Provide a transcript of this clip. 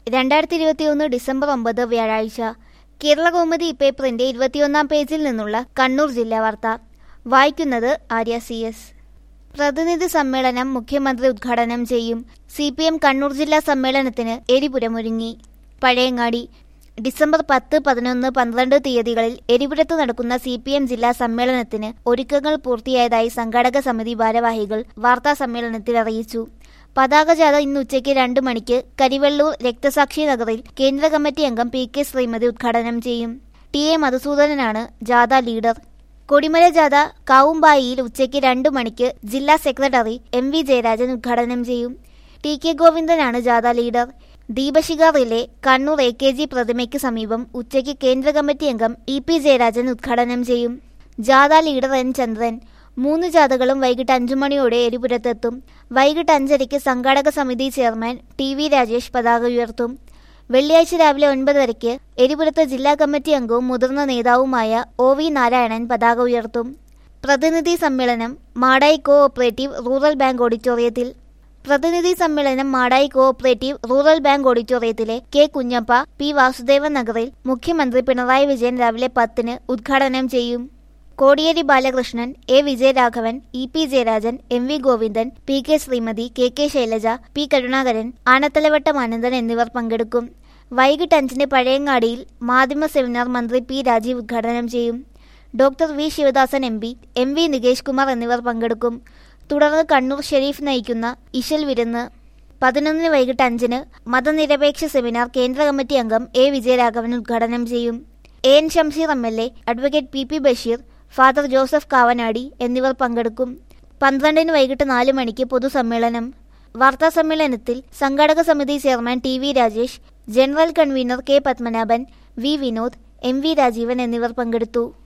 രണ്ടായിരത്തി ഇരുപത്തിയൊന്ന് ഡിസംബർ ഒമ്പത് വ്യാഴാഴ്ച കേരള കൗമുദി പേപ്പറിന്റെ ഇരുപത്തിയൊന്നാം പേജിൽ നിന്നുള്ള കണ്ണൂർ ജില്ലാ വാർത്ത വായിക്കുന്നത് ആര്യ സി എസ് പ്രതിനിധി സമ്മേളനം മുഖ്യമന്ത്രി ഉദ്ഘാടനം ചെയ്യും സി പി എം കണ്ണൂർ ജില്ലാ സമ്മേളനത്തിന് എരിപുരമൊരുങ്ങി പഴയങ്ങാടി ഡിസംബർ പത്ത് പതിനൊന്ന് പന്ത്രണ്ട് തീയതികളിൽ എരിപുരത്ത് നടക്കുന്ന സി പി എം ജില്ലാ സമ്മേളനത്തിന് ഒരുക്കങ്ങൾ പൂർത്തിയായതായി സംഘാടക സമിതി ഭാരവാഹികൾ വാർത്താ സമ്മേളനത്തിൽ അറിയിച്ചു പതാക ജാഥ ഇന്ന് ഉച്ചയ്ക്ക് രണ്ട് മണിക്ക് കരിവെള്ളൂർ രക്തസാക്ഷി നഗറിൽ കേന്ദ്ര കമ്മിറ്റി അംഗം പി കെ ശ്രീമതി ഉദ്ഘാടനം ചെയ്യും ടി എ മധുസൂദനനാണ് ജാഥ ലീഡർ കൊടിമല ജാഥ കാവുമ്പായിയിൽ ഉച്ചയ്ക്ക് രണ്ട് മണിക്ക് ജില്ലാ സെക്രട്ടറി എം വി ജയരാജൻ ഉദ്ഘാടനം ചെയ്യും ടി കെ ഗോവിന്ദനാണ് ജാഥ ലീഡർ ദീപശിഖ relay Kannur A K G പ്രതിമയ്ക്ക് സമീപം ഉച്ചയ്ക്ക് കേന്ദ്ര കമ്മിറ്റി അംഗം ഇ പി ജയരാജൻ ഉദ്ഘാടനം ചെയ്യും ജാഥ ലീഡർ എൻ ചന്ദ്രൻ മൂന്ന് ജാഥകളും വൈകിട്ട് അഞ്ചു മണിയോടെ എരിപുരത്തെത്തും വൈകിട്ട് അഞ്ചരയ്ക്ക് സംഘാടക സമിതി ചെയർമാൻ ടി വി രാജേഷ് പതാക ഉയർത്തും വെള്ളിയാഴ്ച രാവിലെ ഒൻപതരയ്ക്ക് എരിപുരത്ത് ജില്ലാ കമ്മിറ്റി അംഗവും മുതിർന്ന നേതാവുമായ ഒ വി നാരായണൻ പതാക ഉയർത്തും പ്രതിനിധി സമ്മേളനം Madayi cooperative rural bank ഓഡിറ്റോറിയത്തിൽ പ്രതിനിധി സമ്മേളനം മാടായി കോഓപ്പറേറ്റീവ് റൂറൽ ബാങ്ക് ഓഡിറ്റോറിയത്തിലെ കെ കുഞ്ഞപ്പ പി വാസുദേവൻ നഗറിൽ മുഖ്യമന്ത്രി പിണറായി വിജയൻ രാവിലെ പത്തിന് ഉദ്ഘാടനം ചെയ്യും Kodiyeri Balakrishnan A Vijayaraghavan E P Jayarajan M V Govindan P K Sreemathi K K Shailaja P Karunakaran Anathalavattom Anandan എന്നിവർ പങ്കെടുക്കും വൈകിട്ട് അഞ്ചിന് പഴയങ്ങാടിയിൽ മാധ്യമ സെമിനാർ മന്ത്രി പി രാജീവ് ഉദ്ഘാടനം ചെയ്യും doctor V Sivadasan M P M V Nikesh Kumar എന്നിവർ പങ്കെടുക്കും തുടർന്ന് കണ്ണൂർ ഷെരീഫ് നയിക്കുന്ന ഇശൽ വിരുന്ന് പതിനൊന്നിന് വൈകിട്ട് അഞ്ചിന് മതനിരപേക്ഷ സെമിനാർ കേന്ദ്ര കമ്മിറ്റി അംഗം എ വിജയരാഘവൻ ഉദ്ഘാടനം ചെയ്യും A N Shamseer M L A advocate P P Basheer father Joseph Kavanadi എന്നിവർ പങ്കെടുക്കും പന്ത്രണ്ടിന് വൈകിട്ട് നാല് മണിക്ക് പൊതുസമ്മേളനം വാർത്താ സമ്മേളനത്തിൽ സംഘാടക സമിതി chairman T V Rajesh general convener K Padmanabhan V Vinod M V Rajeevan എന്നിവർ പങ്കെടുത്തു